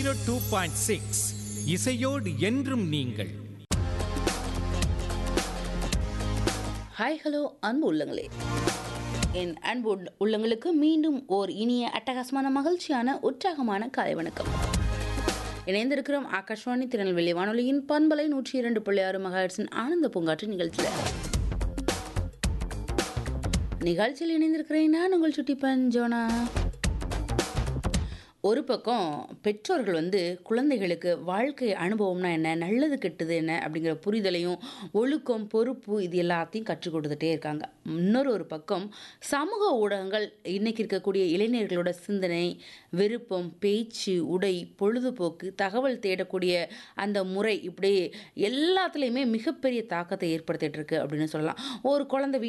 two point six இசையோடு என்றும் நீங்கள் ஹாய் ஹலோ அன்பு உள்ளங்களே என் அன்பு உள்ள- உள்ளங்களுக்கு மீண்டும் ஓர் இனிய அட்டகாசமான மகிழ்ச்சியான உற்சாகமான காலை வணக்கம் இணைந்திருக்கிறோம் ஆகாஷ்வாணி திருநெல்வேலி வானொலியின் பண்பலை நூற்றி இரண்டு புள்ளி ஆறு மகாட்சின் ஆனந்த பூங்காற்று நிகழ்ச்சியில் நிகழ்ச்சியில் இணைந்திருக்கிறேன் நான் உங்கள் சுட்டி பஞ்சோனா ஒரு பக்கம் பெற்றோர்கள் வந்து குழந்தைகளுக்கு வாழ்க்கை அனுபவம்னா என்ன நல்லது கெட்டது என்ன அப்படிங்கிற புரிதலையும் ஒழுக்கம் பொறுப்பு இது எல்லாத்தையும் கற்றுக் கொடுத்துட்டே இருக்காங்க இன்னொரு ஒரு பக்கம் சமூக ஊடகங்கள் இன்னைக்கு இருக்கக்கூடிய இளைஞர்களோட சிந்தனை விருப்பம் பேச்சு உடை பொழுதுபோக்கு தகவல் தேடக்கூடிய அந்த முறை இப்படி எல்லாத்துலேயுமே மிகப்பெரிய தாக்கத்தை ஏற்படுத்திட்டு இருக்கு அப்படின்னு சொல்லலாம் ஒரு குழந்தை